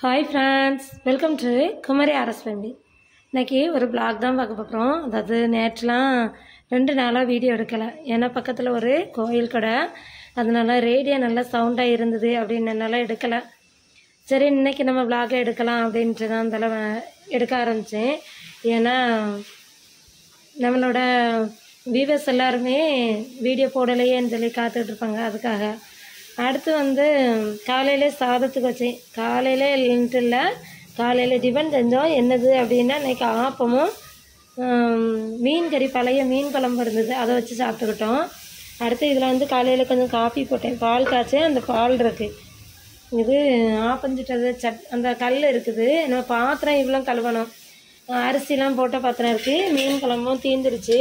hi friends welcome to Kumari அரஸ் family இன்னைக்கு ஒரு vlog தான் பார்க்க போகிறோம் அதாவது நேற்றுலாம் ரெண்டு நாளாக வீடியோ எடுக்கலை ஏன்னா பக்கத்தில் ஒரு கோயில் கடை அதனால ரேடியோ நல்லா சவுண்டாக இருந்தது அப்படின்றனால எடுக்கலை சரி இன்னைக்கு நம்ம vlog எடுக்கலாம் அப்படின்ட்டு தான் தலை எடுக்க ஆரம்பித்தேன் ஏன்னா நம்மளோட வியூவர்ஸ் எல்லாருமே வீடியோ போடலையேன்னு சொல்லி காத்துட்டு இருப்பாங்க அதுக்காக அடுத்து வந்து காலையிலே சாதத்துக்கு வச்சேன் காலையில இல்லைன்ட்டு இல்லை காலையில் டிஃபன் செஞ்சோம் என்னது அப்படின்னா இன்னைக்கு ஆப்பமும் ஆம், மீன் கறி பழைய மீன் குழம்பு இருந்தது அதை வச்சு சாப்பிட்டுக்கிட்டோம் அடுத்து இதில் வந்து காலையில் கொஞ்சம் காஃபி போட்டேன் பால் காய்ச்சி அந்த பால் இருக்குது இது ஆப்பஞ்சிட்டது சட் அந்த கல் இருக்குது நம்ம பாத்திரம் இவ்வளோ கழுவணும் அரிசிலாம் போட்ட பாத்திரம் இருக்குது மீன் குழம்பும் தீந்துருச்சு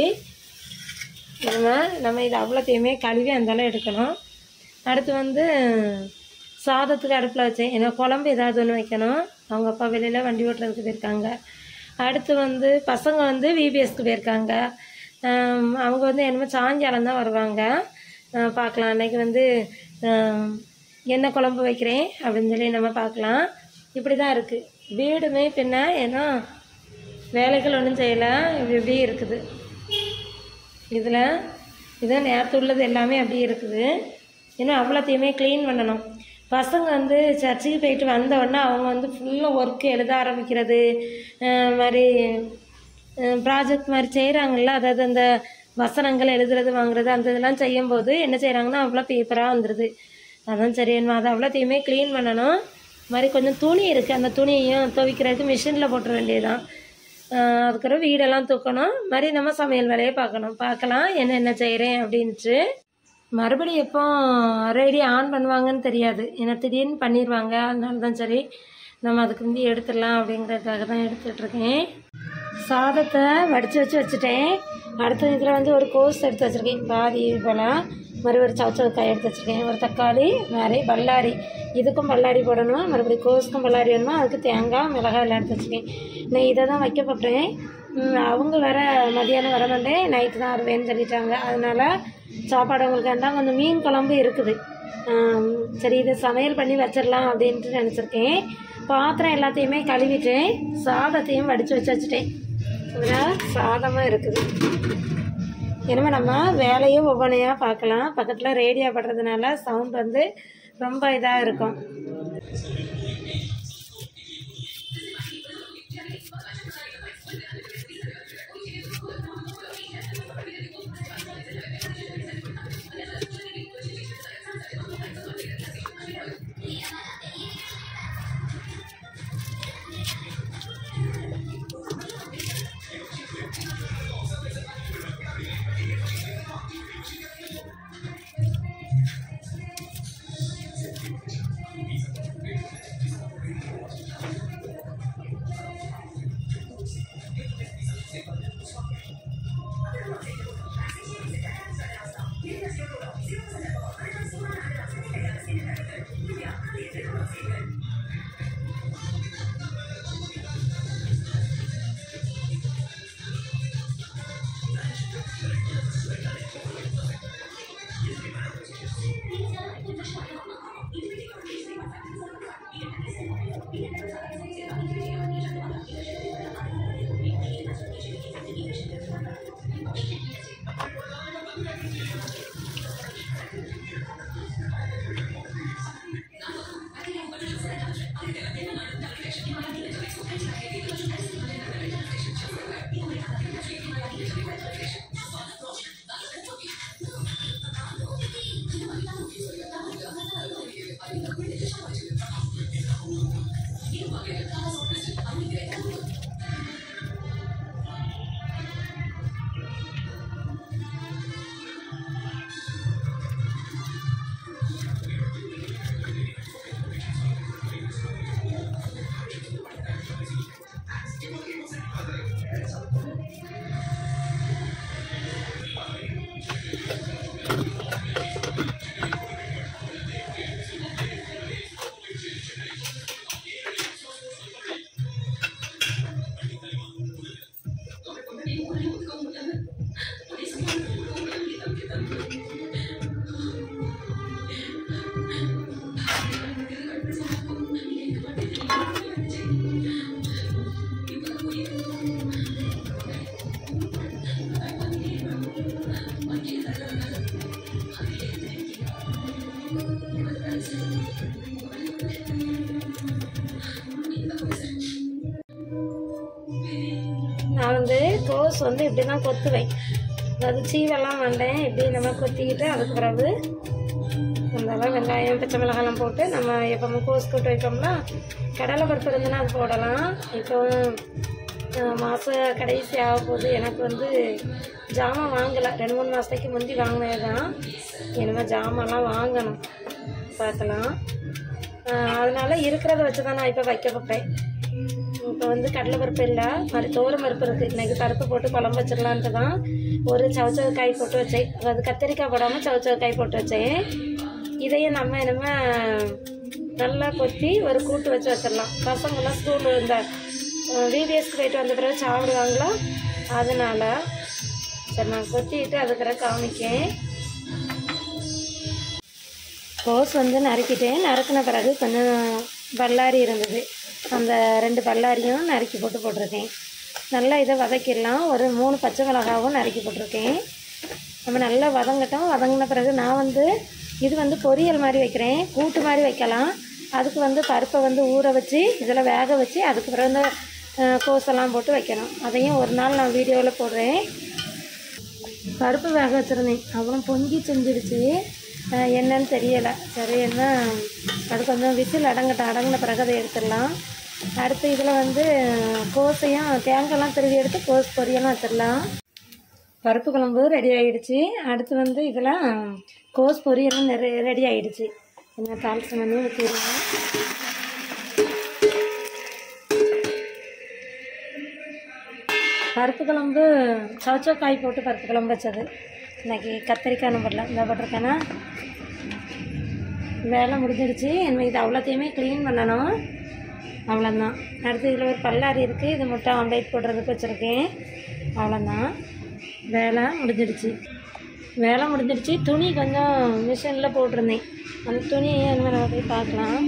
நம்ம நம்ம இது அவ்வளோத்தையுமே கழுவி அந்தாலும் எடுக்கணும் அடுத்து வந்து சாதத்துக்கு அடுப்பில் வச்சேன் ஏன்னா குழம்பு ஏதாவது ஒன்று வைக்கணும் அவங்க அப்பா வெளியில் வண்டி ஓட்டுறதுக்கு போயிருக்காங்க அடுத்து வந்து பசங்க வந்து விபிஎஸ்க்கு போயிருக்காங்க ஆம், அவங்க வந்து என்னமோ சாயங்காலம் தான் வருவாங்க ஆ, பார்க்கலாம் அன்னைக்கு வந்து ஆம், என்ன குழம்பு வைக்கிறேன் அப்படின்னு சொல்லி நம்ம பார்க்கலாம் இப்படி தான் இருக்குது வீடுமே பின்ன ஏன்னா வேலைகள் ஒன்றும் செய்யலை இப்படி இப்படி இருக்குது இதில் இதான் நேரத்து உள்ளது எல்லாமே அப்படியே இருக்குது இன்னும் அவ்வளோத்தையுமே க்ளீன் பண்ணணும் பசங்க வந்து சர்ச்சுக்கு போயிட்டு வந்த உடனே அவங்க வந்து ஃபுல்லாக ஒர்க்கு எழுத ஆரம்பிக்கிறது அஹ் மாதிரி ப்ராஜெக்ட் மாதிரி செய்கிறாங்கல்ல அதாவது அந்த வசனங்கள் எழுதுறது வாங்குறது அந்த இதெல்லாம் செய்யும்போது என்ன செய்கிறாங்கன்னா அவ்வளோ பேப்பராக வந்துடுது அதான் சரி என்ன அதை அவ்வளோத்தையுமே க்ளீன் பண்ணணும் இது மாதிரி கொஞ்சம் துணி இருக்குது அந்த துணியையும் துவைக்கிறதுக்கு மிஷினில் போட்டுற வேண்டியதுதான் ஆஹ் அதுக்கப்புறம் வீடெல்லாம் தூக்கணும் மாதிரி நம்ம சமையல் வேலையை பார்க்கணும் பார்க்கலாம் என்னென்ன செய்கிறேன் அப்படின்ட்டு மறுபடியும் எப்போ ரேடியோ ஆன் பண்ணுவாங்கன்னு தெரியாது ஏன்னா திடீர்னு பண்ணிடுவாங்க அதனால தான் சரி நம்ம அதுக்கு முந்தி எடுத்துடலாம் அப்படிங்கிறதுக்காக தான் எடுத்துட்ருக்கேன் சாதத்தை வடித்து வச்சு வச்சுட்டேன் அடுத்த இதில் வந்து ஒரு கோஸ் எடுத்து வச்சுருக்கேன் பாதி போல் மறு ஒரு சவச்சவக்காய் எடுத்து வச்சுருக்கேன் ஒரு தக்காளி மாதிரி பல்லாரி இதுக்கும் பல்லாரி போடணும் மறுபடியும் கோஸுக்கும் பல்லாரி வேணுமா அதுக்கு தேங்காய் மிளகாய் எல்லாம் எடுத்து வச்சுருக்கேன் நான் இதை தான் வைக்க போகிறேன் அவங்க வர மதியானம் வர மாட்டேன் நைட்டு தான் வருவேன்னு சொல்லிட்டாங்க அதனால் சாப்பாடு அவங்களுக்கு வேண்டாம் கொஞ்சம் மீன் குழம்பு இருக்குது ஆம், சரி இதை சமையல் பண்ணி வச்சிடலாம் அப்படின்ட்டு நினச்சிருக்கேன் பாத்திரம் எல்லாத்தையுமே கழுவிட்டேன் சாதத்தையும் வடித்து வச்சு வச்சுட்டேன் இதில் சாதமாக இருக்குது இனிமே நம்ம வேலையை ஒவ்வொன்றையாக பார்க்கலாம் பக்கத்தில் ரேடியோ படுறதுனால சவுண்ட் வந்து ரொம்ப இதாக இருக்கும் கோஸ் வந்து இப்படி தான் கொத்துவேன் அதாவது சீவெல்லாம் வேண்டேன் இப்படி நம்ம கொத்திக்கிட்டு அதுக்கு பிறகு அதெல்லாம் வெங்காயம் பச்சை மிளகாலாம் போட்டு நம்ம எப்போ கோஸ் கூட்டு வைப்போம்ல கடலை பருப்பு இருந்துன்னா அது போடலாம் இப்போ அஹ், மாச கடைசி ஆக போகுது எனக்கு வந்து ஜாமான் வாங்கலை ரெண்டு மூணு மாதத்துக்கு முந்தி வாங்கினது தான் இனிமேல் ஜாமான்லாம் வாங்கணும் பார்க்கலாம் அஹ், அதனால இருக்கிறத வச்சு தான் நான் இப்போ வைக்க பார்ப்பேன் இப்போ வந்து கடலை பருப்பு இல்லை மாதிரி தோரம் பருப்பு இருக்குது இன்றைக்கி பருப்பு போட்டு குழம்பு வச்சிடலான்ட்டு தான் ஒரு சவச்சவ காய் போட்டு வச்சேன் அதாவது கத்திரிக்காய் போடாமல் சவச்சவ காய் போட்டு வச்சேன் இதையும் நம்ம இனிமே நல்லா கொத்தி ஒரு கூட்டு வச்சு வச்சிடலாம் பசங்களாம் ஸ்கூல் இந்த விபிஎஸ்க்கு போயிட்டு வந்த பிறகு சாப்பிடுவாங்களா அதனால சரி நான் கொத்திட்டு அதுக்கிற காமிக்கேன் கோஸ் வந்து நறுக்கிட்டேன் நறுக்கின பிறகு கொஞ்சம் பல்லாரி இருந்தது அந்த ரெண்டு பல்லாரியும் நறுக்கி போட்டு போட்டிருக்கேன் நல்லா இதை வதக்கிடலாம் ஒரு மூணு பச்சை மிளகாவும் நறுக்கி போட்டிருக்கேன் நம்ம நல்லா வதங்கட்டும் வதங்கின பிறகு நான் வந்து இது வந்து பொரியல் மாதிரி வைக்கிறேன் கூட்டு மாதிரி வைக்கலாம் அதுக்கு வந்து பருப்பை வந்து ஊற வச்சு இதில் வேக வச்சு அதுக்கு பிறகு இந்த அஹ், கோஸெல்லாம் போட்டு வைக்கணும் அதையும் ஒரு நாள் நான் வீடியோவில் போடுறேன் பருப்பு வேக வச்சுருந்தேன் அப்புறம் பொங்கி செஞ்சிடுச்சு அஹ் என்னன்னு தெரியலை சரி என்ன அது கொஞ்சம் விசில் அடங்கட்டும் அடங்கின பிறகு அதை எடுத்துடலாம் அடுத்து இதில் வந்து கோஸையும் தேங்காய்லாம் திருவி எடுத்து கோஸ் பொரியலும் வச்சிடலாம் பருப்பு குழம்பு ரெடி ஆயிடுச்சு அடுத்து வந்து இதில் கோஸ் பொரியலும் ரெடி ஆயிடுச்சு என்ன தாளிச்சு பண்ணி ஊற்றிடுவோம் பருப்பு குழம்பு சவச்சோ காய் போட்டு பருப்பு குழம்பு வச்சது இன்னைக்கு கத்திரிக்காய் நம்பரில் இந்த போட்டிருக்கேன்னா வேலை முடிஞ்சிடுச்சு என்ன இது அவ்வளோத்தையுமே க்ளீன் பண்ணணும் அவ்வளோதான் அடுத்து இதில் ஒரு பல்லாரி இருக்குது இது முட்டை ஆம்லேட் போடுறதுக்கு வச்சுருக்கேன் அவ்வளோதான் வேலை முடிஞ்சிடுச்சு வேலை முடிஞ்சிடுச்சு துணி கொஞ்சம் மிஷினில் போட்டிருந்தேன் அந்த துணியை என்ன நம்ம போய் பார்க்கலாம்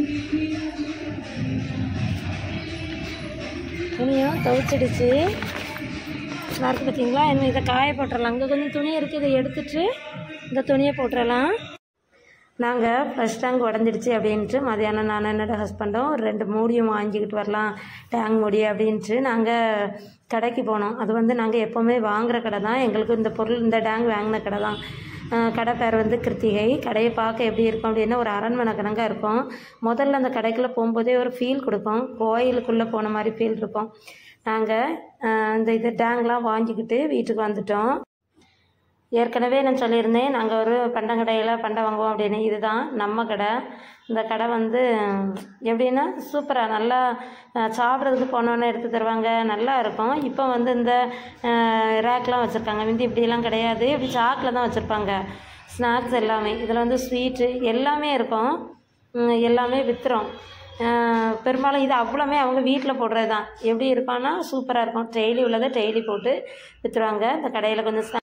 துணியும் துவைச்சிடுச்சு நறுக்கு பார்த்தீங்களா என்ன இதை காய போட்டுடலாம் அங்கே கொஞ்சம் துணி இருக்குது இதை எடுத்துட்டு இந்த துணியை போட்டுடலாம் நாங்கள் ஃபஸ்ட் டேங்க் உடஞ்சிடுச்சு அப்படின்ட்டு மதியானம் நான் என்னோட ஹஸ்பண்டும் ஒரு ரெண்டு மூடியும் வாங்கிக்கிட்டு வரலாம் டேங்க் மூடி அப்படின்ட்டு நாங்கள் கடைக்கு போனோம் அது வந்து நாங்கள் எப்போவுமே வாங்குற கடை தான் எங்களுக்கு இந்த பொருள் இந்த டேங்க் வாங்கின கடை தான் அஹ் கடை பேர் வந்து கிருத்திகை கடையை பார்க்க எப்படி இருக்கும் அப்படின்னா ஒரு அரண்மனை கணக்காக இருக்கும் முதல்ல அந்த கடைக்குள்ளே போகும்போதே ஒரு ஃபீல் கொடுக்கும் கோயிலுக்குள்ளே போன மாதிரி ஃபீல் இருக்கும் நாங்கள் இந்த இது டேங்க்லாம் வாங்கிக்கிட்டு வீட்டுக்கு வந்துட்டோம் ஏற்கனவே நான் சொல்லியிருந்தேன் நாங்கள் ஒரு பண்டங்கடையில் பண்டை வாங்குவோம் அப்படின்னு இதுதான் நம்ம கடை இந்த கடை வந்து எப்படின்னா சூப்பராக நல்லா அஹ், சாப்பிட்றதுக்கு போனோன்னே எடுத்து தருவாங்க நல்லா இருக்கும் இப்போ வந்து இந்த ரேக்லாம் வச்சுருக்காங்க முந்தி இப்படிலாம் கிடையாது இப்படி சாக்கில் தான் வச்சுருப்பாங்க ஸ்நாக்ஸ் எல்லாமே இதில் வந்து ஸ்வீட்டு எல்லாமே இருக்கும் உம், எல்லாமே விற்றுரும் பெரும்பாலும் இது அவ்வளோமே அவங்க வீட்டில் போடுறது தான் எப்படி இருப்பான்னா சூப்பராக இருக்கும் டெய்லி உள்ளதை டெய்லி போட்டு விற்றுருவாங்க இந்த கடையில் கொஞ்சம்